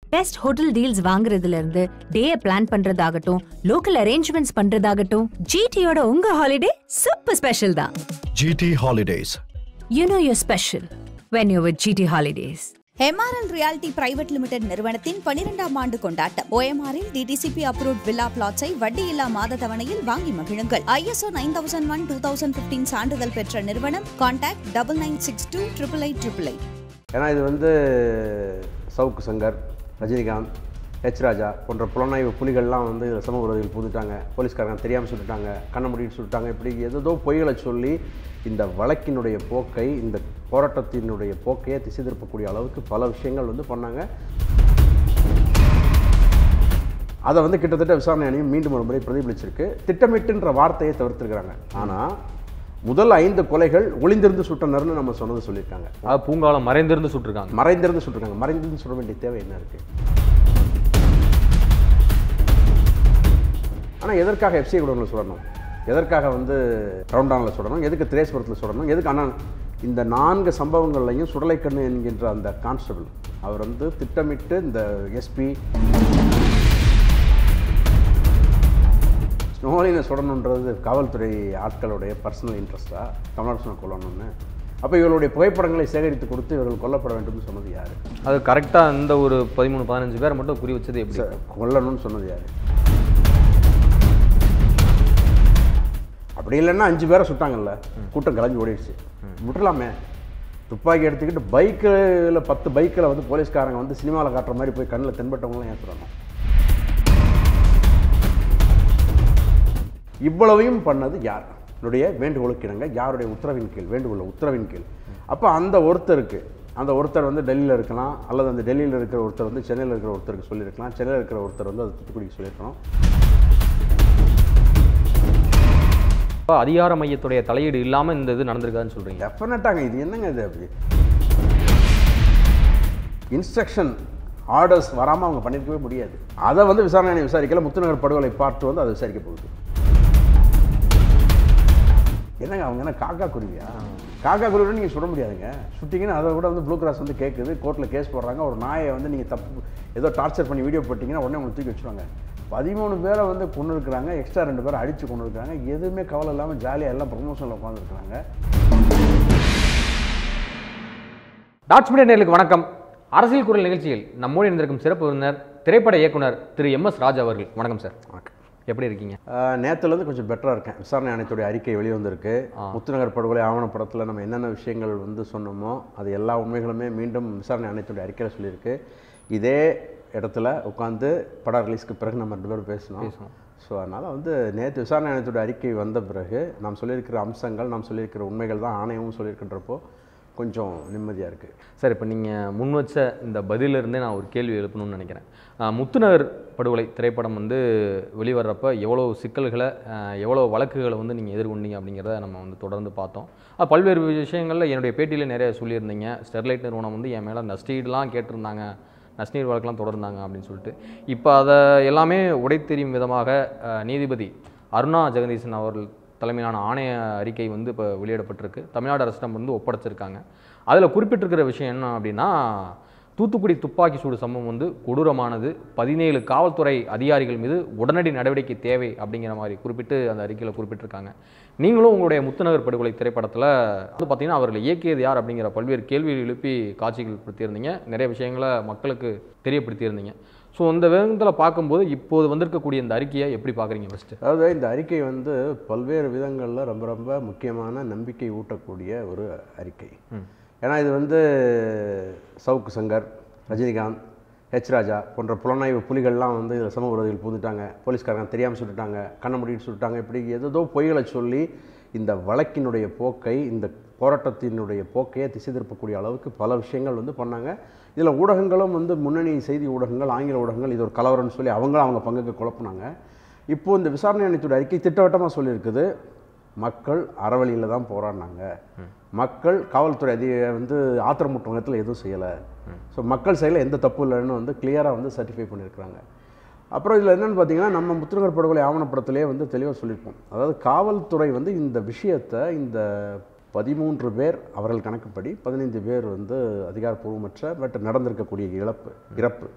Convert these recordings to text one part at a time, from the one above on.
Best hotel deals வாங்குறதுல இருந்து day plan பண்றதாகட்டும் லோக்கல் அரேஞ்ச்மெண்ட்ஸ் பண்றதாகட்டும் ஜிடியோட உங்க ஹாலிடே சூப்பர் ஸ்பெஷல் தான் GT Holidays. You know your special when you with GT holidays MRL reality private limited நிறுவனத்தின் பனிரெண்டாம் ஆண்டு கொண்டாட்டம் ஓஎம்ஆரில் டிடிசிபி அப்ரூவ்ட் வில்லா பிளாட்ஸை வட்டியில்லா மாத தவணையில் வாங்கி மகிழுங்கள் ISO nine thousand one two thousand fifteen சான்றிதழ் பெற்ற நிறுவனம் contact double nine six two triple eight triple eight ஏன்னா இது வந்து சவுக்கு சங்கர் ரஜினிகாந்த் ஹெச் ராஜா போன்ற புலனாய்வு புலிகள்லாம் வந்து இதில் சமூக விரோதிகள் புதுட்டாங்க போலீஸ்காரங்க தெரியாமல் சொல்லிட்டாங்க கண்ண முடின்னு சொல்லிட்டாங்க இப்படி ஏதோ பொய்களை சொல்லி இந்த வழக்கினுடைய போக்கை இந்த போராட்டத்தினுடைய போக்கையே திசை திருப்பக்கூடிய அளவுக்கு பல விஷயங்கள் வந்து பண்ணாங்க அதை வந்து கிட்டத்தட்ட விசாரணை ஆணையம் மீண்டும் ஒரு முறை பிரதிபலிச்சிருக்கு திட்டமிட்டுன்ற வார்த்தையை தவிர்த்திருக்கிறாங்க ஆனால் முதல் ஐந்து கொலைகள் ஒளிந்திருந்து சுட்டனர்னு நம்ம சொன்னது சொல்லியிருக்காங்க அது பூங்காலம் மறைந்திருந்து சுட்டிருக்காங்க மறைந்திருந்து சுட்டிருக்காங்க மறைந்திருந்து சுட வேண்டிய தேவை என்ன இருக்கு ஆனால் எதற்காக எஃப்சி குடோனில் சுடணும் எதற்காக வந்து ரவுண்டானில் சுடணும் எதுக்கு திரேஸ்வரத்தில் சுடணும் எதுக்கு ஆனால் இந்த நான்கு சம்பவங்கள்லையும் சுடலைக்கண்ணு என்கின்ற அந்த கான்ஸ்டபிள் அவர் வந்து திட்டமிட்டு இந்த எஸ்பி ஸ்னோலினை சுடணுன்றது காவல்துறை ஆட்களுடைய பர்சனல் இன்ட்ரெஸ்டா தமிழரசனை கொல்லணும்னு அப்போ இவர்களுடைய புகைப்படங்களை சேகரித்து கொடுத்து இவர்கள் கொல்லப்பட வேண்டும்னு சொன்னது யார் அது கரெக்டாக இந்த ஒரு பதிமூணு பதினஞ்சு பேரை மட்டும் குறி வச்சது எப்படி கொல்லணும்னு சொன்னது யார் அப்படி இல்லைன்னா அஞ்சு பேரை சுட்டாங்கல்ல கூட்டம் கலைஞ்சு ஓடிடுச்சு விட்டுலாமே துப்பாக்கி எடுத்துக்கிட்டு பைக்கில் பத்து பைக்கில் வந்து போலீஸ்காரங்க வந்து சினிமாவில் காட்டுற மாதிரி போய் கண்ணில் தென்பட்டவங்களாம் ஏன் சொல்லணும் இவ்வளவையும் பண்ணது யார் என்னுடைய வேண்டுகோளுக்கு இணங்க யாருடைய உத்தரவின் கீழ் வேண்டுகோள் உத்தரவின் கீழ் அப்போ அந்த ஒருத்தருக்கு அந்த ஒருத்தர் வந்து டெல்லியில் இருக்கலாம் அல்லது அந்த டெல்லியில் இருக்கிற ஒருத்தர் வந்து சென்னையில் இருக்கிற ஒருத்தருக்கு சொல்லியிருக்கலாம் சென்னையில் இருக்கிற ஒருத்தர் வந்து அது தூத்துக்குடிக்கு சொல்லியிருக்கணும் இப்போ அதிகார மையத்துடைய தலையீடு இல்லாமல் இந்த இது நடந்திருக்காதுன்னு சொல்கிறீங்க டெஃபினட்டாங்க இது என்னங்க இது அப்படி இன்ஸ்ட்ரக்ஷன் ஆர்டர்ஸ் வராமல் அவங்க பண்ணியிருக்கவே முடியாது அதை வந்து விசாரணை ஆணையம் விசாரிக்கல முத்துநகர் படுகொலை பார்த்து வந்து அதை விசாரிக்க போகுது என்னங்க அவங்க என்ன காக்கா குருவியா காக்கா குருவின்னு நீங்கள் சுட முடியாதுங்க சுட்டிங்கன்னா அதை கூட வந்து ப்ளூ கிராஸ் வந்து கேட்குது கோர்ட்டில் கேஸ் போடுறாங்க ஒரு நாயை வந்து நீங்கள் தப்பு ஏதோ டார்ச்சர் பண்ணி வீடியோ போட்டிங்கன்னா உடனே உங்களுக்கு தூக்கி வச்சுருவாங்க பதிமூணு பேரை வந்து கொண்டு இருக்கிறாங்க எக்ஸ்ட்ரா ரெண்டு பேரை அடித்து கொண்டு இருக்கிறாங்க எதுவுமே கவலை இல்லாமல் ஜாலியாக எல்லாம் ப்ரொமோஷனில் உட்காந்துருக்குறாங்க டாட்ஸ் மீடியா நேர்களுக்கு வணக்கம் அரசியல் குரல் நிகழ்ச்சியில் நம்மோடு இருந்திருக்கும் சிறப்பு விருந்தினர் திரைப்பட இயக்குனர் திரு எம் எஸ் ராஜா அவர்கள் வணக்கம் சார் வணக்கம் எப்படி இருக்கீங்க நேற்றுலேருந்து கொஞ்சம் பெட்டராக இருக்கேன் விசாரணை ஆணையத்துடைய அறிக்கை வெளிவந்திருக்கு முத்துநகர் படுகொலை ஆவணப்படத்தில் நம்ம என்னென்ன விஷயங்கள் வந்து சொன்னோமோ அது எல்லா உண்மைகளுமே மீண்டும் விசாரணை ஆணையத்துடைய அறிக்கையில் சொல்லியிருக்கு இதே இடத்துல உட்காந்து படம் ரிலீஸ்க்கு பிறகு நம்ம ரெண்டு பேரும் பேசணும் ஸோ அதனால் வந்து நேற்று விசாரணை ஆணையத்துடைய அறிக்கை வந்த பிறகு நாம் சொல்லியிருக்கிற அம்சங்கள் நாம் சொல்லியிருக்கிற உண்மைகள் தான் ஆணையமும் சொல்லியிருக்கின்றப்போ கொஞ்சம் நிம்மதியாக இருக்குது சார் இப்போ நீங்கள் முன் வச்ச இந்த பதிலிருந்தே நான் ஒரு கேள்வி எழுப்பணும்னு நினைக்கிறேன் ஆஹ் முத்துநகர் படுகொலை திரைப்படம் வந்து வெளிவர்றப்ப எவ்வளோ சிக்கல்களை ஆஹ் எவ்வளோ வழக்குகளை வந்து நீங்கள் எதிர்கொண்டீங்க அப்படிங்கிறத நம்ம வந்து தொடர்ந்து பார்த்தோம் அது பல்வேறு விஷயங்களில் என்னுடைய பேட்டியில் நிறைய சொல்லியிருந்தீங்க ஸ்டெர்லைட் நிறுவனம் வந்து என் மேலே நஷ்டீடுலாம் கேட்டிருந்தாங்க நஷ்டீர் வழக்கெல்லாம் தொடர்ந்தாங்க அப்படின்னு சொல்லிட்டு இப்போ அதை எல்லாமே உடைத்தெரியும் விதமாக ஆஹ் நீதிபதி அருணா ஜெகதீசன் அவர்கள் தலைமையிலான ஆணைய அறிக்கை வந்து இப்போ வெளியிடப்பட்டிருக்கு தமிழ்நாடு அரசிடம் வந்து ஒப்படைச்சிருக்காங்க அதில் குறிப்பிட்டிருக்கிற விஷயம் என்ன அப்படின்னா தூத்துக்குடி துப்பாக்கி சூடு சம்பவம் வந்து கொடூரமானது பதினேழு காவல்துறை அதிகாரிகள் மீது உடனடி நடவடிக்கை தேவை அப்படிங்கிற மாதிரி குறிப்பிட்டு அந்த அறிக்கையில் குறிப்பிட்டிருக்காங்க நீங்களும் உங்களுடைய முத்துநகர் படுகொலை திரைப்படத்தில் வந்து பார்த்தீங்கன்னா அவர்கள் இயக்கியது யார் அப்படிங்கிற பல்வேறு கேள்விகள் எழுப்பி காட்சிகள் படுத்தியிருந்தீங்க நிறைய விஷயங்களை மக்களுக்கு தெரியப்படுத்தியிருந்தீங்க ஸோ அந்த விதத்தில் பார்க்கும்போது இப்போது வந்திருக்கக்கூடிய இந்த அறிக்கையை எப்படி பார்க்குறீங்க ஃபஸ்ட்டு அதாவது இந்த அறிக்கை வந்து பல்வேறு விதங்களில் ரொம்ப ரொம்ப முக்கியமான நம்பிக்கை ஊட்டக்கூடிய ஒரு அறிக்கை ஏன்னா இது வந்து சவுக்கு சங்கர் ரஜினிகாந்த் ஹெச் ராஜா போன்ற புலனாய்வு புலிகள்லாம் வந்து இதில் சமூக விரோதிகள் புதுட்டாங்க போலீஸ்காரங்க தெரியாமல் சொல்லிட்டாங்க கண்ண முடின்னு சொல்லிட்டாங்க இப்படி ஏதோ பொய்களை சொல்லி இந்த வழக்கினுடைய போக்கை இந்த போராட்டத்தினுடைய போக்கையே திசை திருப்பக்கூடிய அளவுக்கு பல விஷயங்கள் வந்து பண்ணாங்க இதில் ஊடகங்களும் வந்து முன்னணி செய்தி ஊடகங்கள் ஆங்கில ஊடகங்கள் இது ஒரு கலவரம்னு சொல்லி அவங்களும் அவங்க பங்குக்கு குழப்புனாங்க இப்போது இந்த விசாரணை ஆணையத்துடைய அறிக்கை திட்டவட்டமாக சொல்லியிருக்குது மக்கள் அறவழியில் தான் போராடினாங்க மக்கள் காவல்துறை அதிக வந்து ஆத்திரமூட்டும் விதத்தில் எதுவும் செய்யலை ஸோ மக்கள் செயலில் எந்த தப்பு இல்லைன்னு வந்து கிளியராக வந்து சர்டிஃபை பண்ணியிருக்கிறாங்க அப்புறம் இதில் என்னென்னு பார்த்தீங்கன்னா நம்ம முத்துநகர் படுகொலை ஆவணப்படத்திலே வந்து தெளிவாக சொல்லியிருப்போம் அதாவது காவல்துறை வந்து இந்த விஷயத்தை இந்த பதிமூன்று பேர் அவர்கள் கணக்குப்படி பதினைந்து பேர் வந்து அதிகாரப்பூர்வமற்ற பட் நடந்திருக்கக்கூடிய இழப்பு இறப்பு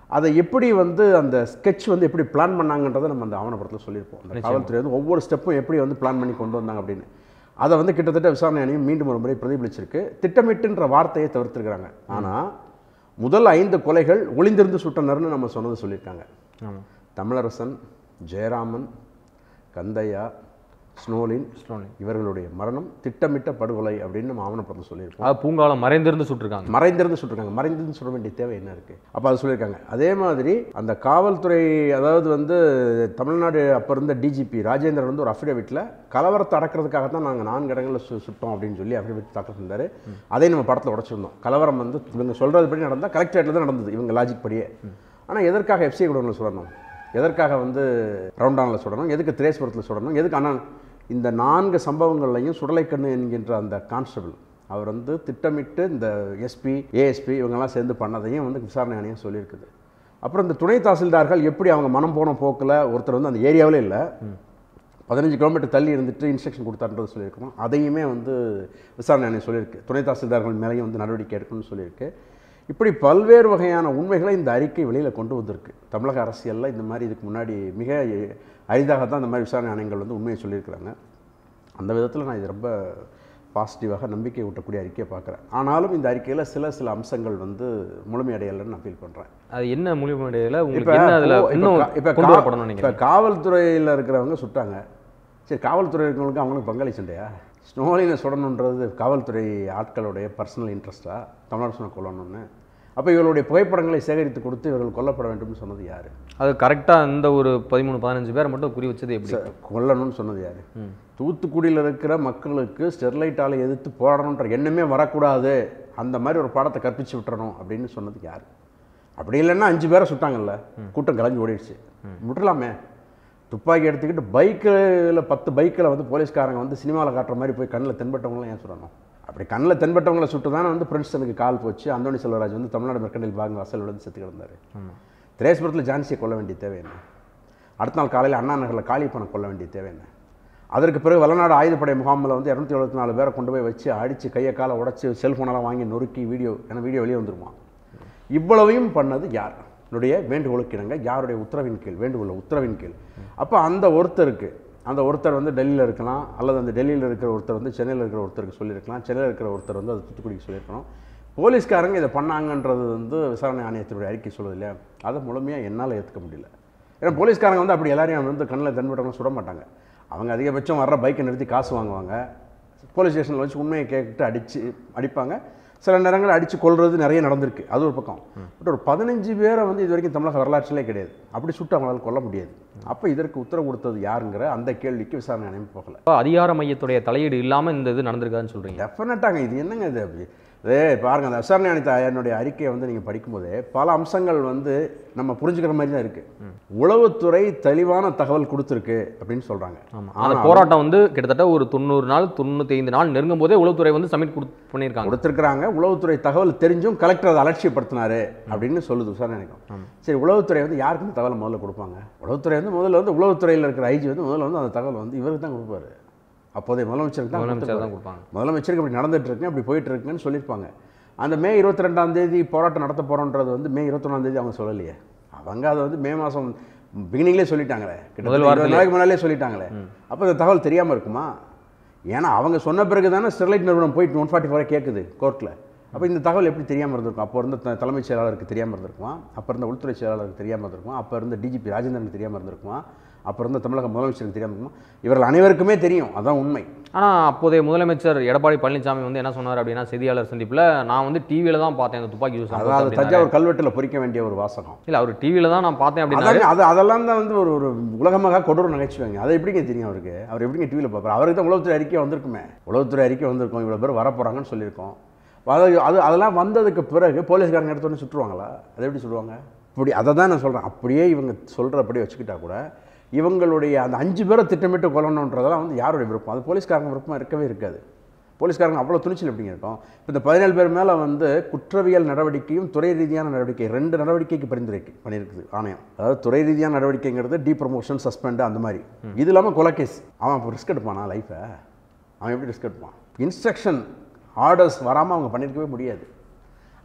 அதை எப்படி வந்து அந்த ஸ்கெட்ச் வந்து எப்படி பிளான் பண்ணாங்கன்றதை நம்ம அந்த ஆவணப்படத்தில் சொல்லியிருப்போம் அந்த காவல்துறை வந்து ஒவ்வொரு ஸ்டெப்பும் எப்படி வந்து பிளான் பண்ணி கொண்டு வந்தாங்க அப்படின்னு அதை வந்து கிட்டத்தட்ட விசாரணை ஆணையம் மீண்டும் ஒரு முறை பிரதிபலிச்சிருக்கு திட்டமிட்டுன்ற வார்த்தையை தவிர்த்திருக்கிறாங்க ஆனால் முதல் ஐந்து கொலைகள் ஒளிந்திருந்து சுட்டனர்னு நம்ம சொன்னது சொல்லியிருக்காங்க ஆமாம் தமிழரசன் ஜெயராமன் கந்தையா ஸ்னோலின் ஸ்னோலின். இவர்களுடைய மரணம் திட்டமிட்ட படுகொலை அப்படின்னு நம்ம ஆவணப்படத்தில் சொல்லியிருக்கோம் அதாவது பூங்காலம் மறைந்திருந்து சுட்டிருக்காங்க மறைந்திருந்து சுட்டிருக்காங்க மறைந்திருந்து சொல்ல வேண்டிய தேவை என்ன இருக்குது அப்போ அது சொல்லியிருக்காங்க அதே மாதிரி அந்த காவல்துறை அதாவது வந்து தமிழ்நாடு அப்போ இருந்த டிஜிபி ராஜேந்திரன் வந்து ஒரு அஃபிடவிட்டில் கலவரத்தை அடக்கிறதுக்காக தான் நாங்கள் நான்கு இடங்களில் சு சுட்டோம் அப்படின்னு சொல்லி அஃபிடவிட் தாக்கல் செஞ்சார் அதையும் நம்ம படத்தில் உடச்சிருந்தோம் கலவரம் வந்து இவங்க சொல்கிறது படி நடந்தால் கலெக்டரேட்டில் தான் நடந்தது இவங்க லாஜிக் படியே ஆனால் எதற்காக எஃப்சிஐ குடோனில் சுடணும் எதற்காக வந்து ரவுண்டானில் சுடணும் எதுக்கு திரேஸ்புரத்தில் சுடணும் எதுக்கு அண்ணா இந்த நான்கு சம்பவங்கள்லையும் சுடலைக்கண்ணு என்கின்ற அந்த கான்ஸ்டபிள் அவர் வந்து திட்டமிட்டு இந்த எஸ்பி ஏஎஸ்பி இவங்கெல்லாம் சேர்ந்து பண்ணதையும் வந்து விசாரணை ஆணையம் சொல்லியிருக்குது அப்புறம் இந்த துணை தாசில்தார்கள் எப்படி அவங்க மனம் போன போக்கில் ஒருத்தர் வந்து அந்த ஏரியாவிலே இல்லை பதினஞ்சு கிலோமீட்டர் தள்ளி இருந்துட்டு இன்ஸ்ட்ரக்ஷன் கொடுத்தாருன்றது சொல்லியிருக்கோம் அதையுமே வந்து விசாரணை ஆணையம் சொல்லியிருக்கு துணை தாசில்தார்கள் மேலேயும் வந்து நடவடிக்கை எடுக்கணும்னு சொல்லியிருக்கு இப்படி பல்வேறு வகையான உண்மைகளை இந்த அறிக்கை வெளியில் கொண்டு வந்திருக்கு தமிழக அரசியலில் இந்த மாதிரி இதுக்கு முன்னாடி மிக அரிதாக தான் இந்த மாதிரி விசாரணை ஆணையங்கள் வந்து உண்மையை சொல்லியிருக்கிறாங்க அந்த விதத்தில் நான் இது ரொம்ப பாசிட்டிவாக நம்பிக்கை ஊட்டக்கூடிய அறிக்கையை பார்க்குறேன் ஆனாலும் இந்த அறிக்கையில் சில சில அம்சங்கள் வந்து முழுமையடையலைன்னு நான் ஃபீல் பண்ணுறேன் அது என்ன மொழிமுறையில் இப்போ உங்களுக்கு என்ன அதில் இன்னும் இப்போ கொண்டு வரப்படணும் இப்போ நினைக்கிறேன் காவல்துறையில் இருக்கிறவங்க சுட்டாங்க சரி காவல்துறை இருக்கிறவங்களுக்கு அவங்களுக்கு பங்காளி சண்டையா ஸ்னோலினை சுடணுன்றது காவல்துறை ஆட்களுடைய பர்சனல் இன்ட்ரெஸ்ட்டா தமிழரசனை கொல்லணும்னு அப்போ இவர்களுடைய புகைப்படங்களை சேகரித்து கொடுத்து இவர்கள் கொல்லப்பட வேண்டும்னு சொன்னது யார் அது கரெக்டாக இந்த ஒரு பதிமூணு பதினஞ்சு பேரை மட்டும் குறி வச்சது எப்படி கொல்லணும்னு சொன்னது யார் தூத்துக்குடியில் இருக்கிற மக்களுக்கு ஸ்டெர்லைட்டால் எதிர்த்து போராடணுன்ற எண்ணமே வரக்கூடாது அந்த மாதிரி ஒரு பாடத்தை கற்பிச்சு விட்டுறணும் அப்படின்னு சொன்னது யார் அப்படி இல்லைன்னா அஞ்சு பேரை சுட்டாங்கல்ல கூட்டம் கலைஞ்சு ஓடிடுச்சு விட்டுறலாமே துப்பாக்கி எடுத்துக்கிட்டு பைக்கில் பத்து பைக்கில் வந்து போலீஸ்காரங்க வந்து சினிமாவில் காட்டுற மாதிரி போய் கண்ணில் தென்பட்டவங்களாம் ஏன் சொல்லணும் அப்படி கண்ணில் தென்பட்டவங்களை சுட்டு தானே வந்து பிரின்ஸ்டனுக்கு கால் போச்சு அந்தோணி செல்வராஜ் வந்து தமிழ்நாடு மெர்கண்டில் பாங்க வாசல் விழுந்து செத்து கிடந்தார் திரேஸ்புரத்தில் ஜான்சியை கொல்ல வேண்டிய தேவை என்ன அடுத்த நாள் காலையில் அண்ணா நகரில் காளிப்பணம் கொல்ல வேண்டிய தேவை என்ன அதற்கு பிறகு வளநாடு ஆயுதப்படை முகாமில் வந்து இரநூத்தி எழுபத்தி நாலு பேரை கொண்டு போய் வச்சு அடித்து கையை காலை உடச்சி செல்ஃபோனெல்லாம் வாங்கி நொறுக்கி வீடியோ ஏன்னா வீடியோ வெளியே வந்துருமா இவ்வளவையும் பண்ணது யார் என்னுடைய வேண்டுகோளுக்கு இணங்க யாருடைய உத்தரவின் கீழ் வேண்டுகோள் உத்தரவின் கீழ் அப்போ அந்த ஒருத்தருக்கு அந்த ஒருத்தர் வந்து டெல்லியில் இருக்கலாம் அல்லது அந்த டெல்லியில் இருக்கிற ஒருத்தர் வந்து சென்னையில் இருக்கிற ஒருத்தருக்கு சொல்லியிருக்கலாம் சென்னையில் இருக்கிற ஒருத்தர் வந்து அது தூத்துக்குடிக்கு சொல்லியிருக்கணும் போலீஸ்காரங்க இதை பண்ணாங்கன்றது வந்து விசாரணை ஆணையத்தினுடைய அறிக்கை சொல்லுது இல்லையா அதை முழுமையாக என்னால் ஏற்றுக்க முடியல ஏன்னா போலீஸ்காரங்க வந்து அப்படி எல்லாரையும் வந்து கண்ணில் தென்பட்டவங்க சுட மாட்டாங்க அவங்க அதிகபட்சம் வர்ற பைக்கை நிறுத்தி காசு வாங்குவாங்க போலீஸ் ஸ்டேஷனில் வச்சு உண்மையை கேட்டு அடித்து அடிப்பாங்க சில நேரங்கள் அடித்து கொல்றது நிறைய நடந்திருக்கு அது ஒரு பக்கம் பட் ஒரு பதினஞ்சு பேரை வந்து இது வரைக்கும் தமிழக வரலாற்றிலே கிடையாது அப்படி சுட்டு அவங்களால கொல்ல முடியாது அப்போ இதற்கு உத்தரவு கொடுத்தது யாருங்கிற அந்த கேள்விக்கு விசாரணை ஆணையம் போகல அப்ப அதிகார மையத்துடைய தலையீடு இல்லாமல் இந்த இது நடந்திருக்காதுன்னு சொல்கிறீங்க டெஃபினட்டாங்க இது என்னங்க இது அப்படி இதே பாருங்க அந்த விசாரணை ஆணையத்தை என்னுடைய அறிக்கையை வந்து நீங்கள் படிக்கும்போதே பல அம்சங்கள் வந்து நம்ம புரிஞ்சுக்கிற மாதிரி தான் இருக்குது உளவுத்துறை தெளிவான தகவல் கொடுத்துருக்கு அப்படின்னு சொல்கிறாங்க அந்த போராட்டம் வந்து கிட்டத்தட்ட ஒரு தொண்ணூறு நாள் தொண்ணூற்றி ஐந்து நாள் நெருங்கும் போதே உளவுத்துறை வந்து சப்மிட் கொடு பண்ணியிருக்காங்க கொடுத்துருக்குறாங்க உளவுத்துறை தகவல் தெரிஞ்சும் கலெக்டர் அதை அலட்சியப்படுத்தினாரு அப்படின்னு சொல்லுது விசாரணை நினைக்கும் சரி உளவுத்துறை வந்து யாருக்கு இந்த தகவல் முதல்ல கொடுப்பாங்க உளவுத்துறை வந்து முதல்ல வந்து உளவுத்துறையில் இருக்கிற ஐஜி வந்து முதல்ல வந்து அந்த தகவல் வந்து இவருக்கு தான் கொடுப்பாரு அப்போதைய முதலமைச்சருக்கு தான் முதலமைச்சர் தான் கொடுத்திருப்பாரு. கொடுப்பாங்க முதலமைச்சருக்கு இப்படி நடந்துட்டு இருக்கு அப்படி போயிட்டு இருக்குன்னு சொல்லியிருப்பாங்க அந்த மே இருபத்தி ரெண்டாம் தேதி போராட்டம் நடத்த போகிறோன்றது வந்து மே இருபத்தொன்னாம் தேதி அவங்க சொல்லலையே அவங்க அதை வந்து மே மாதம் பிகினிங்லேயே சொல்லிட்டாங்களே முதல் கிட்டத்தட்ட இருபது வாரத்திலே. நாளைக்கு முன்னாலே சொல்லிட்டாங்களே அப்போ இந்த தகவல் தெரியாமல் இருக்குமா ஏன்னா அவங்க சொன்ன பிறகு தானே ஸ்டெர்லைட் நிறுவனம் போயிட்டு ஒன் ஃபார்ட்டி ஃபோரை கேட்குது கோர்ட்டில் அப்போ இந்த தகவல் எப்படி தெரியாமல் இருந்திருக்கும் அப்போ இருந்த த- தலைமைச் செயலாளருக்கு தெரியாமல் இருந்திருக்குமா அப்போ இருந்த உள்துறை செயலாளருக்கு தெரியாமல் இருந்திருக்குமா அப்போ இருந்த டிஜிபி ராஜேந்திரனுக்கு தெரியாமல் இருந்திருக்குமா அப்போ இருந்த தமிழக முதலமைச்சருக்கு தெரியாமல் இருக்குமா இவர்கள் அனைவருக்குமே தெரியும் அதான் உண்மை ஆனால் அப்போதைய முதலமைச்சர் எடப்பாடி பழனிசாமி வந்து என்ன சொன்னார் அப்படின்னா செய்தியாளர் சந்திப்பில் நான் வந்து டிவியில் தான் பார்த்தேன் அந்த துப்பாக்கி யூஸ் அதாவது தஞ்சாவூர் கல்வெட்டில் பொறிக்க வேண்டிய ஒரு வாசகம் இல்லை அவர் டிவியில் தான் நான் பார்த்தேன் அப்படின்னா அதாங்க அது அதெல்லாம் தான் வந்து ஒரு ஒரு உலகமாக கொடூர நகைச்சுவைங்க அதை எப்படிங்க தெரியும் அவருக்கு அவர் எப்படிங்க டிவியில் பார்ப்பார் அவருக்கு தான் உளவுத்துறை அறிக்கை வந்திருக்குமே உளவுத்துறை அறிக்கை வந்திருக்கும் இவ்வளோ பேர் வரப்போகிறாங்கன்னு சொல்லியிருக்கோம் அது அது அதெல்லாம் வந்ததுக்கு பிறகு போலீஸ்காரங்க எடுத்தோடனே சுட்டுருவாங்களா அதை எப்படி சொல்லுவாங்க இப்படி அதை தான் நான் சொல்கிறேன் அப்படியே இவங்க சொல்கிறபடி வச்சுக்கிட்டா கூட இவங்களுடைய அந்த அஞ்சு பேரை திட்டமிட்டு கொல்லணுன்றதெல்லாம் வந்து யாருடைய விருப்பம் அது போலீஸ்காரங்க விருப்பம் இருக்கவே இருக்காது போலீஸ்காரங்க அவ்வளோ துணிச்சல் எப்படிங்க இருக்கும் இப்போ இந்த பதினேழு பேர் மேலே வந்து குற்றவியல் நடவடிக்கையும் துறை ரீதியான நடவடிக்கை ரெண்டு நடவடிக்கைக்கு பரிந்துரைக்கு பண்ணியிருக்குது ஆணையம் அதாவது துறை ரீதியான நடவடிக்கைங்கிறது டீ ப்ரமோஷன் சஸ்பெண்ட் அந்த மாதிரி இது இல்லாமல் கொலகேஸ் அவன் இப்போ ரிஸ்க் எடுப்பானா லைஃப்பை அவன் எப்படி ரிஸ்க் எடுப்பான் இன்ஸ்ட்ரக்ஷன் ஆர்டர்ஸ் வராமல் அவங்க பண்ணியிருக்கவே முடியாது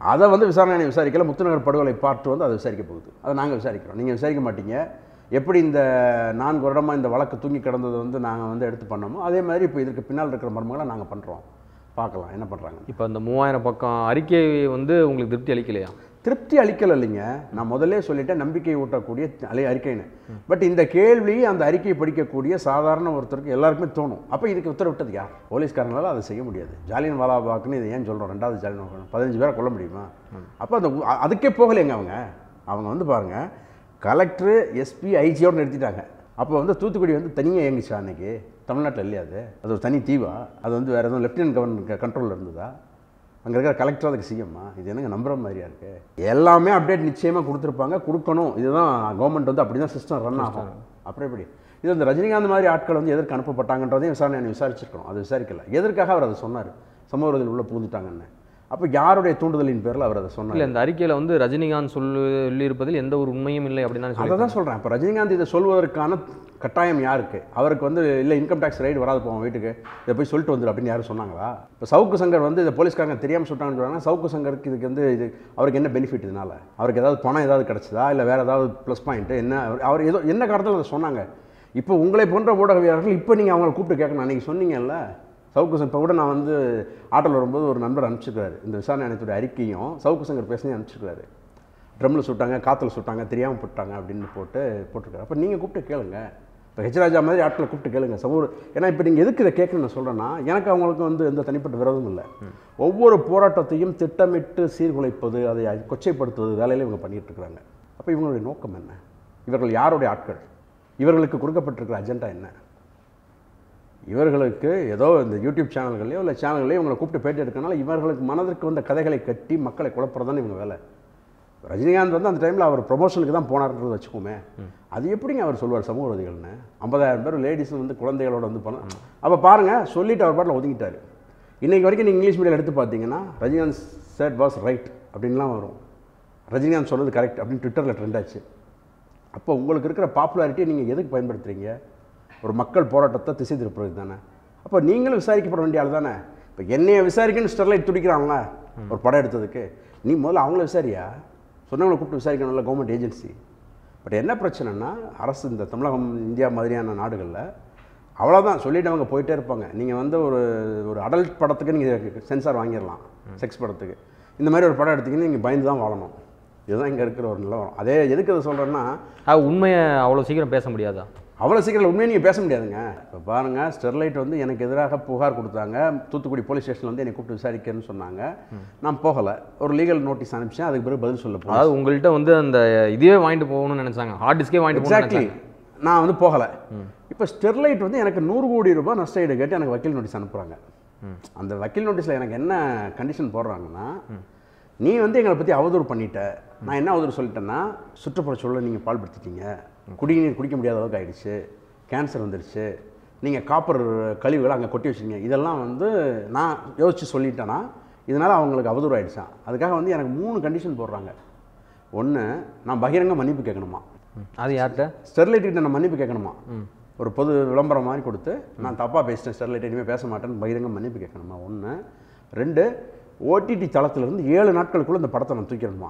அதை வந்து விசாரணை விசாரிக்கல முத்துநகர் படுகொலை பார்ட் வந்து அதை விசாரிக்க போகுது அதை நாங்கள் விசாரிக்கிறோம் நீங்கள் விசாரிக்க மாட்டீங்க எப்படி இந்த நான்கு வருடமாக இந்த வழக்கு தூங்கி கிடந்ததை வந்து நாங்கள் வந்து எடுத்து பண்ணோமோ அதே மாதிரி இப்போ இதற்கு பின்னால் இருக்கிற மர்மங்களை நாங்கள் பண்ணுறோம் பார்க்கலாம் என்ன பண்ணுறாங்க இப்போ அந்த மூவாயிரம் பக்கம் அறிக்கை வந்து உங்களுக்கு திருப்தி அளிக்கலையா திருப்தி அளிக்கல இல்லைங்க நான் முதல்லே சொல்லிட்டேன் நம்பிக்கை ஊட்டக்கூடிய அலை அறிக்கைன்னு பட் இந்த கேள்வி அந்த அறிக்கையை படிக்கக்கூடிய சாதாரண ஒருத்தருக்கு எல்லாருக்குமே தோணும் அப்போ இதுக்கு உத்தரவிட்டது யார் போலீஸ்காரங்களால அதை செய்ய முடியாது ஜாலியன் வாலாபாக்குன்னு இதை ஏன் சொல்கிறோம் ரெண்டாவது ஜாலியன் வாலா பதினஞ்சு பேரை கொல்ல முடியுமா அப்போ அந்த உ- அ- அதுக்கே போகலைங்க அவங்க அவங்க வந்து பாருங்க கலெக்டர் எஸ்பி ஐஜியோடு நிறுத்திட்டாங்க அப்போ வந்து தூத்துக்குடி வந்து தனியாக இயங்குச்சா அன்னைக்கு தமிழ்நாட்டில் இல்லையா அது அது ஒரு தனி தீவா அது வந்து வேறு எதுவும் லெஃப்டினன்ட் கவர்னர் கண்ட்ரோலில் இருந்ததா அங்கே இருக்கிற கலெக்டர் அதுக்கு சிஎம்மா இது என்னங்க நம்புற மாதிரியா இருக்கு எல்லாமே அப்டேட் நிச்சயமாக கொடுத்துருப்பாங்க கொடுக்கணும் இதுதான் கவர்மெண்ட் வந்து அப்படி தான் சிஸ்டம் ரன் ஆகும் அப்புறம் எப்படி இது இந்த ரஜினிகாந்த் மாதிரி ஆட்கள் வந்து எதற்கு அனுப்பப்பட்டாங்கன்றதையும் விசாரணை விசாரிச்சிருக்கணும் அது விசாரிக்கல எதற்காக அவர் அதை சொன்னார் சமூக விரோதிகள் உள்ள புகுந்துட்டாங்கன்னு அப்போ யாருடைய தூண்டுதலின் பேரில் அவர் அதை சொன்னார் இல்லை இந்த அறிக்கையில் வந்து ரஜினிகாந்த் சொல்லு சொல்லியிருப்பதில் எந்த ஒரு உண்மையும் இல்லை அப்படின்னு தான் அதை சொல்லி தான் சொல்கிறேன் இப்போ ரஜினிகாந்த் இதை சொல்வதற்கான கட்டாயம் யாருக்கு அவருக்கு வந்து இல்லை இன்கம் டேக்ஸ் ரைடு வராது போவோம் வீட்டுக்கு இதை போய் சொல்லிட்டு வந்துரு அப்படின்னு யாரும் சொன்னாங்களா இப்போ சவுக்கு சங்கர் வந்து இதை போலீஸ்காரங்க தெரியாமல் சொல்லிட்டாங்கன்னு சொல்றாங்கன்னா சவுக்கு சங்கருக்கு இதுக்கு வந்து இது அவருக்கு என்ன பெனிஃபிட் இதனால அவருக்கு ஏதாவது பணம் ஏதாவது கிடச்சதா இல்லை வேறு ஏதாவது ப்ளஸ் பாயிண்ட் என்ன அவர்- அவர் ஏதோ என்ன காரணத்தில் அதை சொன்னாங்க இப்போ உங்களை போன்ற ஊடகவியலாளர்கள் இப்போ நீங்கள் அவங்களை கூப்பிட்டு கேட்கணும் அன்றைக்கி சொன்னீங்கல்ல சவுக்கு சங்கர் இப்போ கூட நான் வந்து ஆட்டோவில் வரும்போது ஒரு நண்பர் அனுப்பிச்சிருக்காரு இந்த விசாரணை ஆணையத்துடைய அறிக்கையும் சவுக்கு சங்கர் பேசினே அனுப்பிச்சிருக்காரு ட்ரம்மில் சுட்டாங்க காற்றுல சுட்டாங்க தெரியாமல் போட்டாங்க அப்படின்னு போட்டு போட்டிருக்காரு அப்போ நீங்கள் கூப்பிட்டு கேளுங்க இப்போ ஹெச்ராஜா மாதிரி ஆட்களை கூப்பிட்டு கேளுங்க சமூக ஏன்னா இப்போ நீங்கள் எதுக்கு இதை கேட்கணும்னு நான் சொல்கிறேன்னா எனக்கு அவங்களுக்கு வந்து எந்த தனிப்பட்ட விரோதமும் இல்லை ஒவ்வொரு போராட்டத்தையும் திட்டமிட்டு சீர்குலைப்பது அதை கொச்சைப்படுத்துவது வேலையில இவங்க பண்ணிட்டு இருக்கிறாங்க அப்போ இவங்களுடைய நோக்கம் என்ன இவர்கள் யாருடைய ஆட்கள் இவர்களுக்கு கொடுக்கப்பட்டிருக்கிற அஜெண்டா என்ன இவர்களுக்கு ஏதோ இந்த யூடியூப் சேனல்களையோ இல்லை சேனல்களையோ இவங்களை கூப்பிட்டு பேட்டி எடுக்கனால இவர்களுக்கு மனதிற்கு வந்த கதைகளை கட்டி மக்களை குழப்பறதானே இவங்க வேலை ரஜினிகாந்த் வந்து அந்த டைமில் அவர் ப்ரொமோஷனுக்கு தான் போனார்ன்றது வச்சுக்கோமே அது எப்படிங்க அவர் சொல்லுவார் சமூக விரோதிகள்னு ஐம்பதாயிரம் பேர் லேடிஸ் வந்து குழந்தைகளோட வந்து போன அப்போ பாருங்கள் சொல்லிட்டு அவர் பாட்டில் ஒதுங்கிட்டாரு இன்னைக்கு வரைக்கும் நீங்கள் இங்கிலீஷ் மீடியம் எடுத்து பார்த்தீங்கன்னா ரஜினிகாந்த் சேட் வாஸ் ரைட் அப்படின்லாம் வரும் ரஜினிகாந்த் சொன்னது கரெக்ட் அப்படின்னு ட்விட்டரில் ட்ரெண்ட் ஆச்சு அப்போ உங்களுக்கு இருக்கிற பாப்புலாரிட்டியை நீங்கள் எதுக்கு பயன்படுத்துறீங்க ஒரு மக்கள் போராட்டத்தை திசை திருப்புறது தானே அப்போ நீங்களும் விசாரிக்கப்பட வேண்டிய ஆள் தானே இப்போ என்னைய விசாரிக்கணும்னு ஸ்டெர்லைட் துடிக்கிறாங்களா ஒரு படம் எடுத்ததுக்கு நீ முதல்ல அவங்கள விசாரியா சொன்னவங்களை கூப்பிட்டு விசாரிக்கணும்ல கவர்மெண்ட் ஏஜென்சி பட் என்ன பிரச்சனைனா அரசு இந்த தமிழகம் இந்தியா மாதிரியான நாடுகளில் அவ்வளோதான் சொல்லிட்டு அவங்க போயிட்டே இருப்பாங்க நீங்கள் வந்து ஒரு ஒரு அடல்ட் படத்துக்கு நீங்கள் சென்சார் வாங்கிடலாம் செக்ஸ் படத்துக்கு இந்த மாதிரி ஒரு படம் எடுத்தீங்கன்னா நீங்கள் பயந்து தான் வாழணும் இதுதான் இங்கே இருக்கிற ஒரு நிலவரம் அதே எதுக்கு அதை சொல்கிறேன்னா அது உண்மையை அவ்வளோ சீக்கிரம் பேச முடியாதா அவ்வளோ சீக்கிரம் உண்மையை நீங்கள் பேச முடியாதுங்க இப்போ பாருங்கள் ஸ்டெர்லைட் வந்து எனக்கு எதிராக புகார் கொடுத்தாங்க தூத்துக்குடி போலீஸ் ஸ்டேஷனில் வந்து என்னை கூப்பிட்டு விசாரிக்கிறேன்னு சொன்னாங்க நான் போகலை ஒரு லீகல் நோட்டீஸ் அனுப்பிச்சேன் அதுக்கு பிறகு பதில் சொல்ல போனேன் அதாவது உங்கள்கிட்ட வந்து அந்த இதுவே வாங்கிட்டு போகணும்னு நினைச்சாங்க ஹார்ட் டிஸ்கே வாங்கிட்டு போகணும்னு எக்ஸாக்ட்லி நினைச்சாங்க நான் வந்து போகலை இப்போ ஸ்டெர்லைட் வந்து எனக்கு நூறு கோடி ரூபாய் நஷ்ட ஈடு கேட்டு எனக்கு வக்கீல் நோட்டீஸ் அனுப்புகிறாங்க அந்த வக்கீல் நோட்டீஸில் எனக்கு என்ன கண்டிஷன் போடுறாங்கன்னா நீ வந்து எங்களை பற்றி அவதூறு பண்ணிட்ட நான் என்ன அவதூறு சொல்லிட்டேன்னா சுற்றுப்புற சூழலை நீங்கள் பால்படுத்திட்டீங்க குடிநீர் குடிக்க முடியாத அளவுக்கு ஆயிடுச்சு கேன்சர் வந்துருச்சு நீங்கள் காப்பர் கழிவுகளை அங்கே கொட்டி வச்சிருக்கீங்க இதெல்லாம் வந்து நான் யோசித்து சொல்லிட்டேன்னா இதனால் அவங்களுக்கு அவதூறு ஆயிடுச்சான் அதுக்காக வந்து எனக்கு மூணு கண்டிஷன் போடுறாங்க ஒன்று நான் பகிரங்க மன்னிப்பு கேட்கணுமா ம். அது யார்கிட்ட ஸ்டெர்லைட் கிட்ட நான் மன்னிப்பு கேட்கணுமா ஒரு பொது விளம்பரம் மாதிரி கொடுத்து நான் தப்பாக பேசிட்டேன் ஸ்டெர்லைட் இனிமேல் பேச மாட்டேன்னு பகிரங்க மன்னிப்பு கேட்கணுமா ஒன்று ரெண்டு ஓடிடி தளத்திலிருந்து ஏழு நாட்களுக்குள்ள இந்த படத்தை நான் தூக்கிடணுமா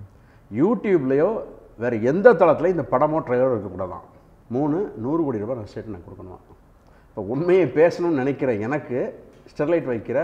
யூடியூப்லேயோ வேறு எந்த தளத்துலையும் இந்த படமோ ட்ரெய்லரோ இருக்கக்கூடாதான் மூணு நூறு கோடி ரூபாய் நான் ஸ்டேட் நான் கொடுக்கணுமா இப்போ உண்மையை பேசணும்னு நினைக்கிற எனக்கு ஸ்டெர்லைட் வைக்கிற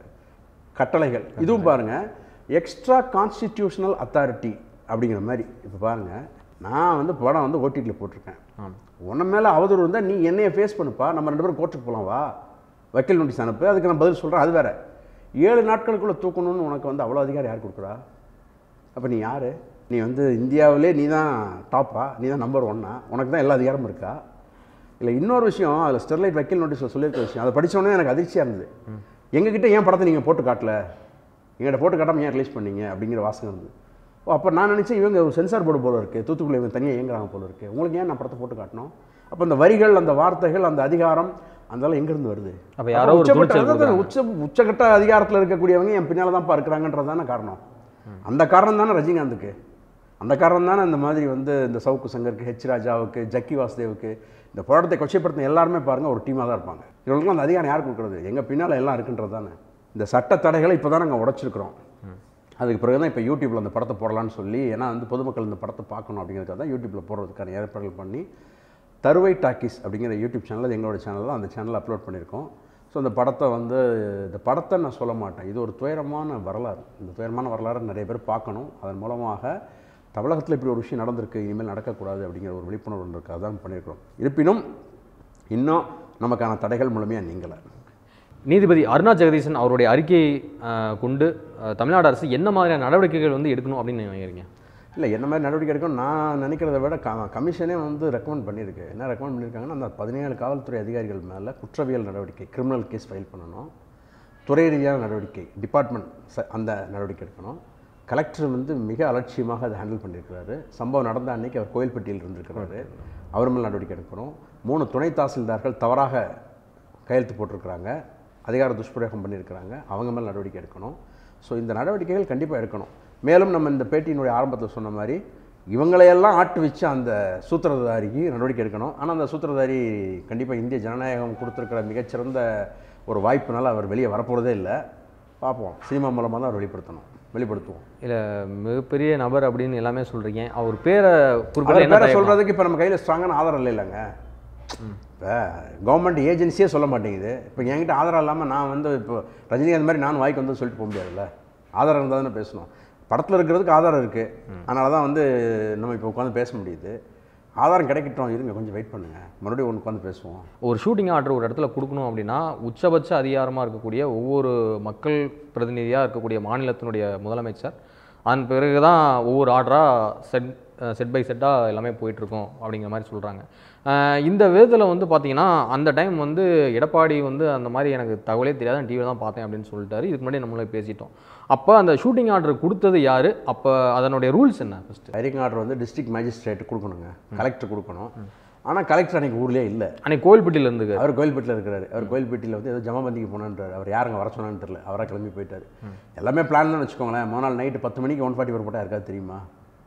கட்டளைகள் இதுவும் பாருங்கள் எக்ஸ்ட்ரா கான்ஸ்டிடியூஷனல் அத்தாரிட்டி அப்படிங்கிற மாதிரி இப்போ பாருங்கள் நான் வந்து படம் வந்து ஓடிடியில் போட்டிருக்கேன் ஆமாம் உன்ன மேலே அவதூறு இருந்தால் நீ என்னைய ஃபேஸ் பண்ணுப்பா நம்ம ரெண்டு பேரும் கோர்ட்டுக்கு போகலாம் வா வக்கீல் நோட்டீஸ் அனுப்பு அதுக்கு நான் பதில் சொல்கிறேன் அது வேற ஏழு நாட்களுக்குள்ளே தூக்கணும்னு உனக்கு வந்து அவ்வளோ அதிகாரம் யார் கொடுக்குறா அப்போ நீ யார் நீ வந்து இந்தியாவிலே நீ தான் டாப்பா நீ தான் நம்பர் ஒன்னா உனக்கு தான் எல்லா அதிகாரமும் இருக்கா இல்லை இன்னொரு விஷயம் அதில் ஸ்டெர்லைட் வக்கீல் நோட்டீஸில் சொல்லியிருக்க விஷயம் அதை படிச்ச உடனே எனக்கு அதிர்ச்சியாக இருந்தது எங்ககிட்ட ஏன் படத்தை நீங்கள் போட்டு காட்டல எங்கிட்ட போட்டு காட்டாமல் ஏன் ரிலீஸ் பண்ணீங்க அப்படிங்கிற வாசகம் இருந்தது ஓ அப்போ நான் நினச்சேன் இவங்க ஒரு சென்சார் போர்டு போல இருக்குது தூத்துக்குடி இவங்க தனியாக இயங்குறாங்க போல இருக்குது உங்களுக்கு ஏன் நான் படத்தை போட்டு காட்டணும் அப்போ அந்த வரிகள் அந்த வார்த்தைகள் அந்த அதிகாரம் அதெல்லாம் எங்கேருந்து வருது அப்ப யாரோ ஒரு உச்சப்பட்ட- துணிச்சல் அதான் கொடுக்குறாங்க. உச்ச உச்சகட்ட அதிகாரத்தில் இருக்கக்கூடியவங்க என் பின்னால் தான்ப்பா இருக்கிறாங்கன்றது தானே காரணம் அந்த காரணம் தானே ரஜினிகாந்துக்கு அந்த காரணம் தானே இந்த மாதிரி வந்து இந்த சவுக்கு சங்கருக்கு ஹெச் ராஜாவுக்கு ஜக்கி வாசுதேவுக்கு இந்த போராட்டத்தை கொச்சைப்படுத்தின எல்லாருமே பாருங்கள் ஒரு டீமாக தான் இருப்பாங்க இவங்களுக்குலாம் அந்த அதிகாரம் யார் கொடுக்குறது எங்கள் பின்னால் எல்லாம் இருக்குன்றது தானே இந்த சட்ட தடைகளை இப்போ தான் நாங்கள் உடைச்சிருக்கிறோம் அதுக்கு பிறகு தான் இப்போ யூடியூப்பில் அந்த படத்தை போடலான்னு சொல்லி ஏன்னா வந்து பொதுமக்கள் இந்த படத்தை பார்க்கணும் அப்படிங்கிறதுக்காக தான் யூடியூப்பில் போடுறதுக்கான ஏற்பாடுகள் பண்ணி தருவை டாக்கீஸ் அப்படிங்கிற யூடியூப் சேனல் அது எங்களோட சேனல் தான் அந்த சேனலில் அப்லோட் பண்ணியிருக்கோம் ஸோ அந்த படத்தை வந்து இந்த படத்தை நான் சொல்ல மாட்டேன் இது ஒரு துயரமான வரலாறு இந்த துயரமான வரலாறு நிறைய பேர் பார்க்கணும் அதன் மூலமாக தமிழகத்தில் இப்படி ஒரு விஷயம் நடந்திருக்கு இனிமேல் நடக்கக்கூடாது அப்படிங்கிற ஒரு விழிப்புணர்வு இருக்காக தான் பண்ணியிருக்கிறோம் இருப்பினும் இன்னும் நமக்கான தடைகள் முழுமையாக நீங்கலை நீதிபதி அருணா ஜெகதீசன் அவருடைய அறிக்கையை அஹ், கொண்டு அஹ், தமிழ்நாடு அரசு என்ன மாதிரியான நடவடிக்கைகள் வந்து எடுக்கணும் அப்படின்னு நீங்க நினைக்கிறீங்க இல்லை என்ன மாதிரி நடவடிக்கை எடுக்கணும் நான் நினைக்கிறத விட க கமிஷனே வந்து ரெக்கமெண்ட் பண்ணியிருக்கு என்ன ரெக்கமெண்ட் பண்ணியிருக்காங்கன்னா அந்த பதினேழு காவல்துறை அதிகாரிகள் மேலே குற்றவியல் நடவடிக்கை கிரிமினல் கேஸ் ஃபைல் பண்ணணும் துறை ரீதியான நடவடிக்கை டிபார்ட்மெண்ட் ச அந்த நடவடிக்கை எடுக்கணும் கலெக்டர் வந்து மிக அலட்சியமாக அதை ஹேண்டில் பண்ணியிருக்கிறாரு சம்பவம் நடந்த அன்னைக்கு அவர் கோயில்பட்டியில் இருந்திருக்கிறாரு அவர் மேல் நடவடிக்கை எடுக்கணும் மூணு துணை தாசில்தார்கள் தவறாக கையெழுத்து போட்டிருக்கிறாங்க அதிகார துஷ்பிரயோகம் பண்ணியிருக்கிறாங்க அவங்க மேல் நடவடிக்கை எடுக்கணும் ஸோ இந்த நடவடிக்கைகள் கண்டிப்பாக எடுக்கணும் மேலும் நம்ம இந்த பேட்டியினுடைய ஆரம்பத்தில் சொன்ன மாதிரி இவங்களையெல்லாம் ஆட்டு வச்சு அந்த சூத்திரதாரிக்கு நடவடிக்கை எடுக்கணும் ஆனால் அந்த சூத்திரதாரி கண்டிப்பாக இந்திய ஜனநாயகம் கொடுத்துருக்கிற மிகச்சிறந்த ஒரு வாய்ப்புனால அவர் வெளியே வரப்போகிறதே இல்லை பார்ப்போம் சினிமா மூலமாக தான் அவர் வெளிப்படுத்தணும் வெளிப்படுத்துவோம் இல்லை மிகப்பெரிய நபர் அப்படின்னு எல்லாமே சொல்றீங்க அவர் பேரை குறிப்பிட்ட அவர் என்ன பேரை தயக்கம்? சொல்கிறதுக்கு இப்போ நம்ம கையில் ஸ்ட்ராங்கான ஆதாரம் இல்லை இல்லைங்க இப்போ கவர்மெண்ட் ஏஜென்சியே சொல்ல மாட்டேங்குது இப்போ என்கிட்ட ஆதாரம் இல்லாமல் நான் வந்து இப்போ ரஜினிகாந்த் மாதிரி நான் வாய்க்கு வந்து சொல்லிட்டு போக முடியாதுல்ல ஆதாரம் இருந்தால் தானே பேசணும் படத்தில் இருக்கிறதுக்கு ஆதாரம் இருக்குது அதனால தான் வந்து நம்ம இப்போ உட்காந்து பேச முடியுது ஆதாரம் கிடைக்கட்டும் இருங்க கொஞ்சம் வெயிட் பண்ணுங்கள் மறுபடியும் ஒன்று உட்காந்து பேசுவோம் ஒரு ஷூட்டிங் ஆர்டர் ஒரு இடத்துல கொடுக்கணும் அப்படின்னா உச்சபட்ச அதிகாரமாக இருக்கக்கூடிய ஒவ்வொரு மக்கள் பிரதிநிதியாக இருக்கக்கூடிய மாநிலத்தினுடைய முதலமைச்சர் அதன் பிறகு தான் ஒவ்வொரு ஆர்டராக செட் செட் பை செட்டாக எல்லாமே போயிட்டுருக்கோம் அப்படிங்கிற மாதிரி சொல்கிறாங்க இந்த விதத்தில் வந்து பார்த்தீங்கன்னா அந்த டைம் வந்து எடப்பாடி வந்து அந்த மாதிரி எனக்கு தகவலே தெரியாத டிவியில் தான் பார்த்தேன் அப்படின்னு சொல்லிட்டாரு இதுக்கு முன்னாடி நம்மளே பேசிட்டோம் அப்போ அந்த ஷூட்டிங் ஆர்டர் கொடுத்தது யார் அப்போ அதனுடைய ரூல்ஸ் என்ன ஃபஸ்ட்டு ஹைரிங் ஆர்டர் வந்து டிஸ்ட்ரிக்ட் மேஜிஸ்ட்ரேட் கொடுக்கணுங்க கலெக்டர் கொடுக்கணும் ஆனால் கலெக்டர் அன்றைக்கி ஊர்லேயே இல்லை அன்னைக்கு கோவில்பட்டியில் இருந்து அவர் கோயில்பேட்டில் இருக்கிறாரு அவர் கோயில்பேட்டியில் வந்து ஏதோ ஜமாபந்திக்கு போனான்றார் அவர் யாருங்க வர சொன்னான்னு தெரியல அவராக கிளம்பி போயிட்டார் எல்லாமே பிளான் தான் வச்சுக்கோங்களேன் மறுநாள் நாள் நைட்டு பத்து மணிக்கு ஒன் ஃபார்ட்டி ஃபோர் போட்டால் இருக்காது தெரியுமா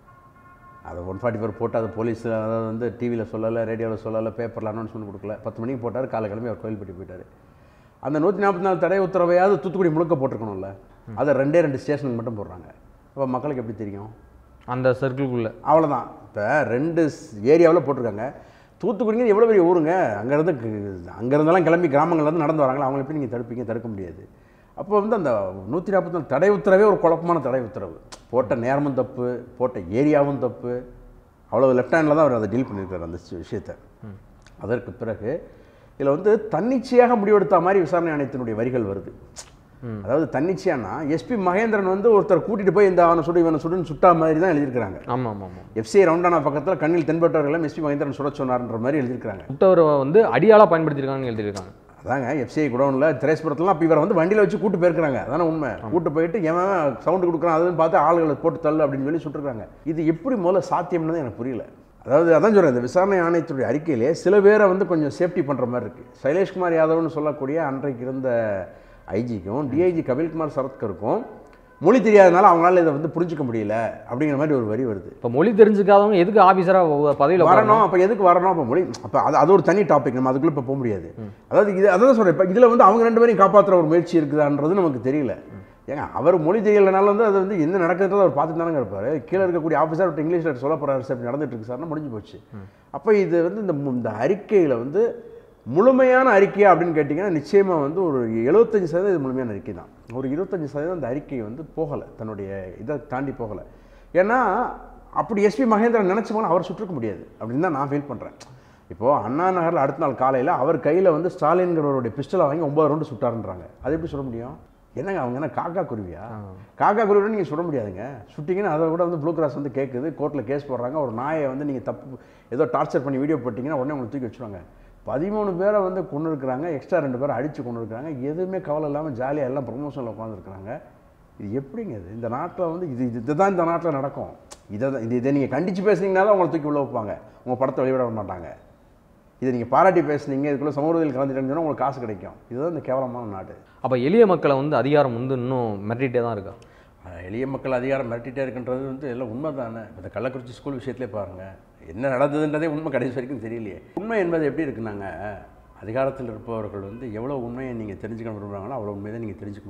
அதை ஒன் ஃபார்ட்டி ஃபோர் போட்டு அது போலீஸ் அதாவது வந்து டிவியில் சொல்லலை ரேடியோவில் சொல்லலை பேப்பரில் அனௌன்ஸ்மெண்ட் கொடுக்கல பத்து மணிக்கு போட்டார் காலை கிளம்பி அவர் கோயில்பட்டி போயிட்டார் அந்த நூற்றி நாற்பத்தி நாலு தடை உத்தரவையாவது தூத்துக்குடி முழுக்க போட்டிருக்கணும்ல அதை ரெண்டே ரெண்டு ஸ்டேஷனுக்கு மட்டும் போடுறாங்க அப்போ மக்களுக்கு எப்படி தெரியும் அந்த சர்க்கிள்குள்ளே அவ்வளோதான் இப்போ ரெண்டு ஏரியாவில் போட்டிருக்காங்க தூத்துக்குடிங்கிறது எவ்வளோ பெரிய ஊருங்க அங்கேருந்து அங்கேருந்தெல்லாம் கிளம்பி கிராமங்கள்லேருந்து நடந்து வராங்களா அவங்கள எப்படி நீங்கள் தடுப்பீங்க தடுக்க முடியாது அப்போ வந்து அந்த நூற்றி நாற்பத்தி நாலு தடை உத்தரவே ஒரு குழப்பமான தடை உத்தரவு போட்ட நேரமும் தப்பு போட்ட ஏரியாவும் தப்பு அவ்வளோ லெஃப்ட் ஹேண்டில் தான் அவர் அதை டீல் பண்ணியிருக்காரு அந்த சி- விஷயத்தை அதற்கு பிறகு இதில் வந்து தன்னிச்சையாக முடிவெடுத்த மாதிரி விசாரணை ஆணையத்தினுடைய வரிகள் வருது அதாவது தன்னிச்சையானா எஸ்பி மகேந்திரன் வந்து ஒருத்தர் கூட்டிட்டு போய் இந்த அவனை சுடு இவனை சுடுன்னு சுட்டா மாதிரி தான் எழுதியிருக்கிறாங்க ஆமாம் ஆமாம் ஆமாம் எஃப்சிஐ ரவுண்டானா பக்கத்தில் கண்ணில் தென்பட்டவர்களும் எஸ்பி மகேந்திரன் சுட சொன்னார்ன்ற மாதிரி எழுதியிருக்காங்க சுட்டவரை வந்து அடியாளாக பயன்படுத்தியிருக்காங்கன்னு எழுதியிருக்காங்க அதாங்க எஃப்சிஐ குடோனில் திரேஸ்புரத்துலாம் அப்போ இவரை வந்து வண்டியில் வச்சு கூட்டு போயிருக்காங்க அதானே உண்மை கூட்டு போயிட்டு எவன் சவுண்டு கொடுக்குறான் அதுன்னு பார்த்து ஆளுகளை போட்டு தள்ளு அப்படின்னு சொல்லி சுட்டுருக்காங்க இது எப்படி முதல்ல சாத்தியம்னு எனக்கு புரியல அதாவது அதான் சொல்கிறேன் இந்த விசாரணை ஆணையத்துடைய அறிக்கையிலே சில பேரை வந்து கொஞ்சம் சேஃப்டி பண்ணுற மாதிரி இருக்குது சைலேஷ்குமார் யாதவ்னு சொல்லக்கூடிய அன்றைக்கு இருந்த ஐஜிக்கும் டிஐஜி கபில்குமார் சரத்கருக்கும் மொழி தெரியாதனால அவங்களால இதை வந்து புரிஞ்சுக்க முடியல அப்படிங்கிற மாதிரி ஒரு வரி வருது இப்போ மொழி தெரிஞ்சுக்காதவங்க எதுக்கு ஆஃபீஸராக பதவியில் வரணும் அப்போ எதுக்கு வரணும் அப்போ மொழி அப்போ அது அது ஒரு தனி டாபிக் நம்ம அதுக்குள்ளே இப்போ போக முடியாது அதாவது இது அதான் சொல்கிறேன் இப்போ இதில் வந்து அவங்க ரெண்டு பேரையும் காப்பாற்றுற ஒரு முயற்சி இருக்குதான்றது நமக்கு தெரியல ஏங்க அவர் மொழி தெரியலனால வந்து அது வந்து என்ன நடக்குதுன்றத அவர் பார்த்துட்டு தானே இருப்பார் கீழே இருக்கக்கூடிய ஆஃபீஸர் அவர்கிட்ட இங்கிலீஷில் சொல்ல போகிறாரு சார் இப்படி நடந்துட்டு இருக்கு சார்னா முடிஞ்சு போச்சு அப்போ இது வந்து இந்த மு- இந்த அறிக்கையில் வந்து முழுமையான அறிக்கையா அப்படின்னு கேட்டிங்கன்னா நிச்சயமாக வந்து ஒரு எழுபத்தஞ்சு சதவீதம் இது முழுமையான அறிக்கை தான் ஒரு இருபத்தஞ்சு சதவீதம் அந்த அறிக்கை வந்து போகலை தன்னுடைய இதை தாண்டி போகலை ஏன்னா அப்படி எஸ்பி மகேந்திரன் நினச்ச போனால் அவர் சுட்டிருக்க முடியாது அப்படின்னு தான் நான் ஃபீல் பண்ணுறேன் இப்போது அண்ணா நகரில் அடுத்த நாள் காலையில் அவர் கையில் வந்து ஸ்டாலின்கிறவருடைய பிஸ்டலை வாங்கி ஒன்பது ரவுண்டு சுட்டாருன்றாங்க அது எப்படி சொல்ல முடியும் என்னங்க அவங்க என்ன காக்கா குருவியா காக்கா குருவியோட நீங்கள் சுட முடியாதுங்க சுட்டிங்கன்னா அதை கூட வந்து ப்ளூ கிராஸ் வந்து கேட்குது கோர்ட்டில் கேஸ் போடுறாங்க ஒரு நாயை வந்து நீங்கள் தப்பு ஏதோ டார்ச்சர் பண்ணி வீடியோ போட்டிங்கன்னா உடனே உங்களுக்கு தூக்கி வச்சுருவாங்க பதிமூணு பேரை வந்து கொண்டு இருக்கிறாங்க எக்ஸ்ட்ரா ரெண்டு பேரை அடித்து கொண்டு இருக்கிறாங்க எதுவுமே கவலை இல்லாமல் ஜாலியாக எல்லாம் ப்ரொமோஷனில் உட்காந்துருக்குறாங்க இது எப்படிங்க இது இந்த நாட்டில் வந்து இது இது இதுதான் இந்த நாட்டில் நடக்கும் இதை தான் இது இதை நீங்கள் கண்டித்து பேசுனீங்கன்னா தான் உங்களை தூக்கி உள்ள வைப்பாங்க உங்கள் படத்தை வெளியிட விட மாட்டாங்க இதை நீங்கள் பாராட்டி பேசுனீங்க இதுக்குள்ளே சமூகத்தில் கலந்துட்டேன்னு சொன்னால் உங்களுக்கு காசு கிடைக்கும் இதுதான் இந்த கேவலமான நாடு அப்போ எளிய மக்களை வந்து அதிகாரம் வந்து இன்னும் மிரட்டிகிட்டே தான் இருக்கா அஹ் எளிய மக்கள் அதிகாரம் மிரட்டிட்டே இருக்குன்றது வந்து எல்லாம் உண்மை தானே இந்த கள்ளக்குறிச்சி ஸ்கூல் விஷயத்திலே பாருங்கள் என்ன நடந்ததுன்றதே உண்மை கடைசி வரைக்கும் தெரியலையே உண்மை என்பது எப்படி இருக்குன்னாங்க அதிகாரத்தில் இருப்பவர்கள் வந்து எவ்வளோ உண்மையை நீங்கள் தெரிஞ்சுக்க விரும்புகிறாங்களோ அவ்வளோ உண்மையை தான் நீங்கள் தெரிஞ்சுக்க முடியுது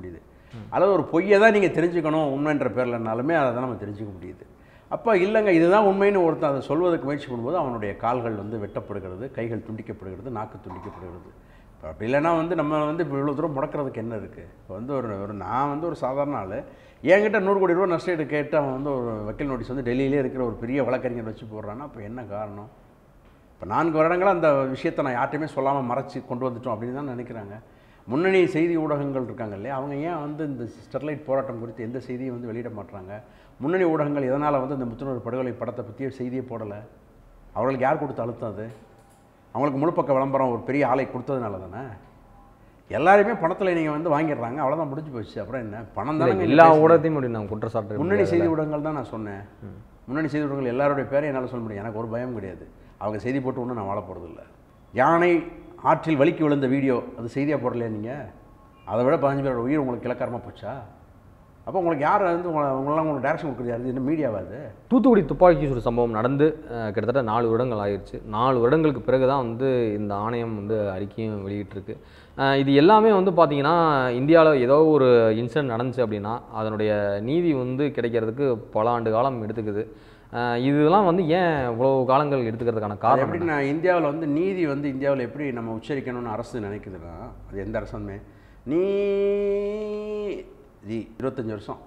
அல்லது ஒரு பொய்யை தான் நீங்கள் தெரிஞ்சுக்கணும் உண்மைன்ற பேர்லனாலுமே அதை தான் நம்ம தெரிஞ்சுக்க முடியுது அப்போ இல்லைங்க இதுதான் உண்மைன்னு ஒருத்தன் அதை சொல்வதற்கு முயற்சி பண்ணும்போது அவனுடைய கால்கள் வந்து வெட்டப்படுகிறது கைகள் துண்டிக்கப்படுகிறது நாக்கு துண்டிக்கப்படுகிறது இப்போ அப்படி இல்லைன்னா வந்து நம்ம வந்து இப்போ இவ்வளோ தூரம் முடக்கிறதுக்கு என்ன இருக்குது இப்போ வந்து ஒரு ஒரு நான் வந்து ஒரு சாதாரண ஆள் என்கிட்ட நூறு கோடி ரூபா நஷ்டஈடு கேட்டு அவன் வந்து ஒரு வக்கீல் நோட்டீஸ் வந்து டெல்லியிலே இருக்கிற ஒரு பெரிய வழக்கறிஞர் வச்சு போடுறான்னா அப்போ என்ன காரணம் இப்போ நான்கு வருடங்களா அந்த விஷயத்தை நான் யார்ட்டையுமே சொல்லாமல் மறைச்சு கொண்டு வந்துட்டோம் அப்படின்னு தான் நினைக்கிறாங்க முன்னணி செய்தி ஊடகங்கள் இருக்காங்க இல்லையா அவங்க ஏன் வந்து இந்த ஸ்டெர்லைட் போராட்டம் குறித்து எந்த செய்தியும் வந்து வெளியிட மாட்றாங்க முன்னணி ஊடகங்கள் எதனால் வந்து இந்த முத்துணர் படுகொலை படத்தை பற்றிய செய்தியே போடலை அவர்களுக்கு யார் கொடுத்த அழுத்தம் அது அவங்களுக்கு முழுப்பக்க விளம்பரம் ஒரு பெரிய ஆலை கொடுத்ததுனால தானே எல்லாருமே பணத்தில் நீங்கள் வந்து வாங்கிடுறாங்க அவ்வளோதான் முடிஞ்சு போச்சு அப்புறம் என்ன பணம் இல்ல, தானே எல்லா ஊடகத்தையும் அப்படி நான் குற்றச்சாட்டு முன்னணி செய்தி ஊடகங்கள் தான் நான் சொன்னேன் முன்னணி செய்தி ஊடகங்கள் எல்லாருடைய பேரையும் என்னால் சொல்ல முடியும் எனக்கு ஒரு பயம் கிடையாது அவங்க செய்தி போட்டு ஒன்றும் நான் வாழ போகிறதில்ல யானை ஆற்றில் வலிக்கு விழுந்த வீடியோ அது செய்தியாக போடலையா நீங்கள் அதை விட பதினஞ்சு பேரோட உயிர் உங்களுக்கு இலக்காரமாக போச்சா அப்போ உங்களுக்கு யார் வந்து உங்களை உங்களெல்லாம் உங்களுக்கு டேரக்ஷன் கொடுக்குறது யாரு என்ன மீடியாவா அது தூத்துக்குடி துப்பாக்கி சூடு சம்பவம் நடந்து அஹ், கிட்டத்தட்ட நாலு வருடங்கள் ஆயிடுச்சு நாலு வருடங்களுக்கு பிறகு தான் வந்து இந்த ஆணையம் வந்து அறிக்கையும் வெளியிட்டிருக்கு அஹ், இது எல்லாமே வந்து பார்த்தீங்கன்னா இந்தியாவில் ஏதோ ஒரு இன்சிடென்ட் நடந்துச்சு அப்படின்னா அதனுடைய நீதி வந்து கிடைக்கிறதுக்கு பல ஆண்டு காலம் எடுத்துக்குது அஹ், இதெல்லாம் வந்து ஏன் இவ்வளோ காலங்கள் எடுத்துக்கிறதுக்கான அது காரணம் எப்படி என்ன? நான் இந்தியாவில் வந்து நீதி வந்து இந்தியாவில் எப்படி நம்ம உச்சரிக்கணும்னு அரசு நினைக்குதுன்னா அது எந்த அரசுமே நீதி இருபத்தஞ்சி வருஷம்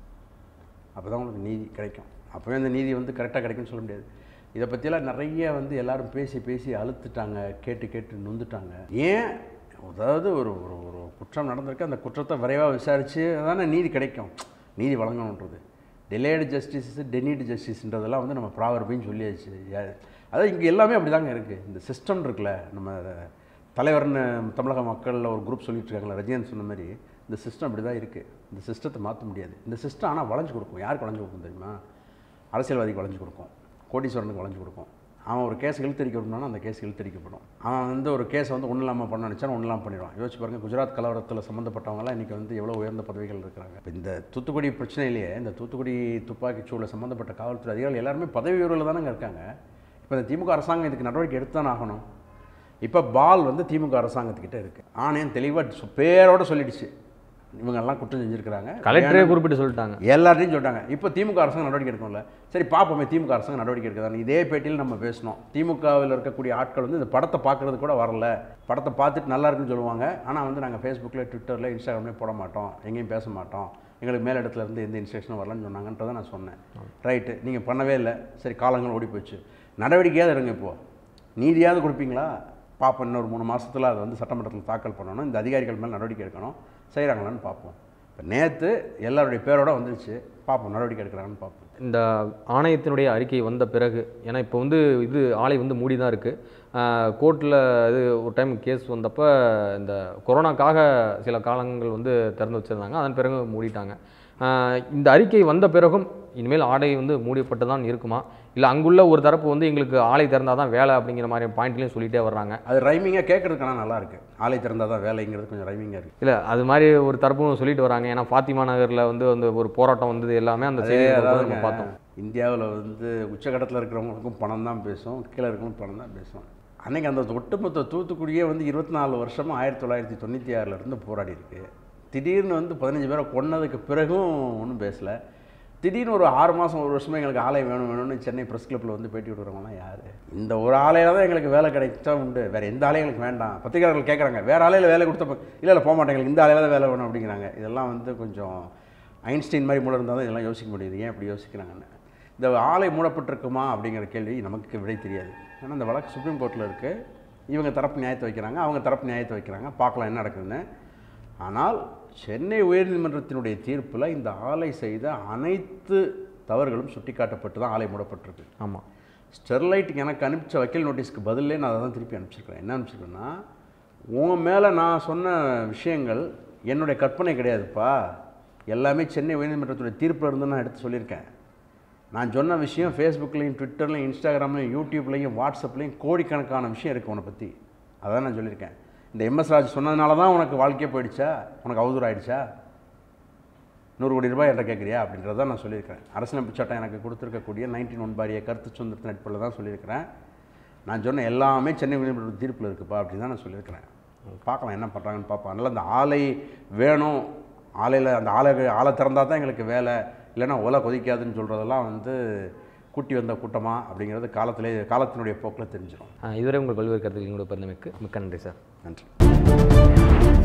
அப்போ தான் உங்களுக்கு நீதி கிடைக்கும் அப்போவே அந்த நீதி வந்து கரெக்டாக கிடைக்கும்னு சொல்ல முடியாது இதை பற்றியெல்லாம் நிறைய வந்து எல்லாரும் பேசி பேசி அழுத்துட்டாங்க கேட்டு கேட்டு நொந்துட்டாங்க ஏன் அதாவது ஒரு ஒரு ஒரு குற்றம் நடந்திருக்கு அந்த குற்றத்தை விரைவாக விசாரித்து தானே நீதி கிடைக்கும் நீதி வழங்கணுன்றது டிலேடு ஜஸ்டிஸ் டெனிடு ஜஸ்டிஸ்ன்றதெல்லாம் வந்து நம்ம ப்ராவர்பின்னு சொல்லியாச்சு யா- அதாவது இங்கே எல்லாமே அப்படி தாங்க இருக்குது இந்த சிஸ்டம் இருக்குல்ல நம்ம தலைவர்னு தமிழக மக்களில் ஒரு குரூப் சொல்லிட்டு இருக்காங்களா ரஜினிகாந்த் சொன்ன மாதிரி இந்த சிஸ்டம் இப்படி தான் இருக்குது இந்த சிஸ்டத்தை மாற்ற முடியாது இந்த சிஸ்டம் ஆனால் வளைஞ்சு கொடுக்கும் யாருக்கு வளைஞ்சு கொடுக்கும் தெரியுமா அரசியல்வாதிக்கு வளைஞ்சு கொடுக்கும் கோடீஸ்வரனுக்கு வளைஞ்சு கொடுக்கும் அவன் ஒரு கேஸ் இழுத்தடிக்க விடணும்னா அந்த கேஸ் இழுத்தடிக்கப்படும் அவன் வந்து ஒரு கேஸை வந்து ஒன்றும் இல்லாமல் பண்ண நினச்சா ஒன்றும் இல்லாமல் பண்ணிடுவான் யோசிச்சு பாருங்க குஜராத் கலவரத்தில் சம்மந்தப்பட்டவங்கலாம் இன்றைக்கி வந்து எவ்வளோ உயர்ந்த பதவிகள் இருக்கிறாங்க இப்போ இந்த தூத்துக்குடி பிரச்சனையிலேயே இந்த தூத்துக்குடி துப்பாக்கிச் சூழல சம்மந்தப்பட்ட காவல்துறை அதிகாரிகள் எல்லாருமே பதவி உயர்வில் தானங்க இருக்காங்க இப்போ இந்த திமுக அரசாங்கம் இதுக்கு நடவடிக்கை எடுத்து தானே ஆகணும் இப்போ பால் வந்து திமுக அரசாங்கத்துக்கிட்ட இருக்குது ஆணையம் தெளிவாக பேரோட சொல்லிடுச்சு இவங்கெல்லாம் குற்றம் செஞ்சுருக்கிறாங்க கலெக்டரே குறிப்பிட்டு சொல்லிட்டாங்க எல்லாத்தையும் சொல்லிட்டாங்க இப்போ திமுக அரசாங்கம் நடவடிக்கை எடுக்கும்ல சரி பார்ப்போமே திமுக அரசாங்கம் நடவடிக்கை எடுக்குதான்னு இதே பேட்டியில் நம்ம பேசினோம் திமுகவில் இருக்கக்கூடிய ஆட்கள் வந்து இந்த படத்தை பார்க்கறது கூட வரல படத்தை பார்த்துட்டு நல்லா இருக்குன்னு சொல்லுவாங்க ஆனால் வந்து நாங்கள் ஃபேஸ்புக்கில் ட்விட்டரில் இன்ஸ்டாகிராம்லேயும் போட மாட்டோம் எங்கேயும் பேச மாட்டோம் எங்களுக்கு மேலிடத்துல இருந்து எந்த இன்ஸ்ட்ரக்ஷனும் வரலன்னு சொன்னாங்கன்றதை நான் சொன்னேன் ரைட்டு நீங்கள் பண்ணவே இல்லை சரி காலங்கள் ஓடி போச்சு நடவடிக்கையாவது இருங்க இப்போது நீதியாவது கொடுப்பீங்களா பார்ப்போம் இன்னொரு மூணு மாசத்துல அதை வந்து சட்டமன்றத்தில் தாக்கல் பண்ணணும் இந்த அதிகாரிகள் மேலே நடவடிக்கை எடுக்கணும் செய்கிறாங்களான்னு பார்ப்போம் இப்போ நேற்று எல்லாருடைய பேரோட வந்துருச்சு பார்ப்போம் நடவடிக்கை எடுக்கிறாங்கன்னு பார்ப்போம் இந்த ஆணையத்தினுடைய அறிக்கை வந்த பிறகு ஏன்னா இப்போ வந்து இது ஆலை வந்து மூடி தான் இருக்குது கோர்ட்டில் இது ஒரு டைம் கேஸ் வந்தப்போ இந்த கொரோனாக்காக சில காலங்கள் வந்து திறந்து வச்சுருந்தாங்க அதன் பிறகு மூடிட்டாங்க ஆஹ் இந்த அறிக்கை வந்த பிறகும் இனிமேல் ஆலை வந்து மூடிப்பட்டு தான் இருக்குமா இல்லை அங்குள்ள ஒரு தரப்பு வந்து எங்களுக்கு ஆலை திறந்தால் தான் வேலை அப்படிங்கிற மாதிரி பாயிண்ட்லையும் சொல்லிகிட்டே வர்றாங்க அது ரைமிங்காக கேட்கறதுக்கான நல்லா இருக்கு ஆலை திறந்தால் தான் வேலைங்கிறது கொஞ்சம் ரைமிங்காக இருக்குது இல்லை அது மாதிரி ஒரு தரப்பும் சொல்லிட்டு வராங்க ஏன்னா ஃபாத்திமா நகரில் வந்து அந்த ஒரு போராட்டம் வந்தது எல்லாமே அந்த செய்தி நம்ம பார்த்தோம் இந்தியாவில் வந்து உச்சகட்டத்தில் இருக்கிறவங்களுக்கும் பணம் தான் பேசும் கீழே இருக்கிறவங்களுக்கும் பணம் தான் பேசும் அன்னைக்கு அந்த ஒட்டுமொத்த தூத்துக்குடியே வந்து இருபத்தி நாலு வருஷமாக ஆயிரத்தி தொள்ளாயிரத்தி தொண்ணூற்றி ஆறிலிருந்து போராடி இருக்கு திடீர்னு வந்து பதினஞ்சு பேரை கொன்னதுக்கு பிறகும் ஒன்றும் பேசலை திடீர்னு ஒரு ஆறு மாதம் ஒரு வருஷமா எங்களுக்கு ஆலை வேணும் வேணும்னு சென்னை ப்ரெஸ் கிளப்பில் வந்து பேட்டி விடுறவங்களாம் யார் இந்த ஒரு ஆலையில தான் எங்களுக்கு வேலை கிடைச்சா உண்டு வேறு எந்த ஆலையும் எங்களுக்கு வேண்டாம் பத்திரிகையாளர்கள் கேட்குறாங்க வேறு ஆலையில் வேலை கொடுத்தப்ப இல்லை இல்லை போக மாட்டேன் எங்களுக்கு இந்த ஆலையில தான் வேலை வேணும் அப்படிங்கிறாங்க இதெல்லாம் வந்து கொஞ்சம் ஐன்ஸ்டீன் மாதிரி மூலம் இருந்தால் தான் இதெல்லாம் யோசிக்க முடியுது ஏன் இப்படி யோசிக்கிறாங்கன்னு இந்த ஆலை மூடப்பட்டிருக்குமா அப்படிங்கிற கேள்வி நமக்கு விடை தெரியாது ஏன்னா இந்த வழக்கு சுப்ரீம் கோர்ட்டில் இருக்குது இவங்க தரப்பு நியாயத்தை வைக்கிறாங்க அவங்க தரப்பு நியாயத்தை வைக்கிறாங்க பார்க்கலாம் என்ன நடக்குதுன்னு ஆனால் சென்னை உயர்நீதிமன்றத்தினுடைய தீர்ப்பில் இந்த ஆலை செய்த அனைத்து தவறுகளும் சுட்டிக்காட்டப்பட்டு தான் ஆலை மூடப்பட்டிருக்கு ஆமாம் ஸ்டெர்லைட் எனக்கு அனுப்பிச்ச வக்கீல் நோட்டீஸ்க்கு பதிலே நான் அதை தான் திருப்பி அனுப்பிச்சிருக்கிறேன் என்ன அனுப்பிச்சிருக்கேன்னா உன் மேலே நான் சொன்ன விஷயங்கள் என்னுடைய கற்பனை கிடையாதுப்பா எல்லாமே சென்னை உயர்நீதிமன்றத்துடைய தீர்ப்பில் இருந்து நான் எடுத்து சொல்லியிருக்கேன் நான் சொன்ன விஷயம் ஃபேஸ்புக்லேயும் ட்விட்டர்லையும் இன்ஸ்டாகிராம்லையும் யூடியூப்லேயும் வாட்ஸ்அப்லேயும் கோடிக்கணக்கான விஷயம் இருக்குது உன்னை பற்றி அதான் நான் சொல்லியிருக்கேன் இந்த எம்எஸ் ராஜ் சொன்னதுனால தான் உனக்கு வாழ்க்கையே போயிடுச்சா உனக்கு அவதூறு ஆயிடுச்சா நூறு கோடி ரூபாய் என்ற கேட்குறியா அப்படின்றத நான் சொல்லியிருக்கிறேன் அரசியலமைப்பு சட்டம் எனக்கு கொடுத்துருக்கக்கூடிய நைன்டீன் ஒன் பாரிய கருத்து சுதந்திரத்தின் அடிப்படையில் தான் சொல்லியிருக்கிறேன் நான் சொன்ன எல்லாமே சென்னை உயர்நீதிமன்ற தீர்ப்பில் இருக்குப்பா அப்படின்னு தான் நான் சொல்லியிருக்கிறேன் பார்க்கலாம் என்ன பண்ணுறாங்கன்னு பார்ப்போம் அதனால் அந்த ஆலை வேணும் ஆலையில் அந்த ஆலை ஆலை திறந்தா தான் எங்களுக்கு வேலை இல்லைன்னா ஒலை கொதிக்காதுன்னு சொல்கிறதெல்லாம் வந்து கூட்டி வந்த கூட்டமா அப்படிங்கிறது காலத்திலே காலத்தினுடைய போக்கில் தெரிஞ்சிடும் ஆ, இதுவரை உங்கள் பல்வேறு கருத்துக்கள் எங்களோட பிறந்தமைக்கு மிக்க நன்றி சார் நன்றி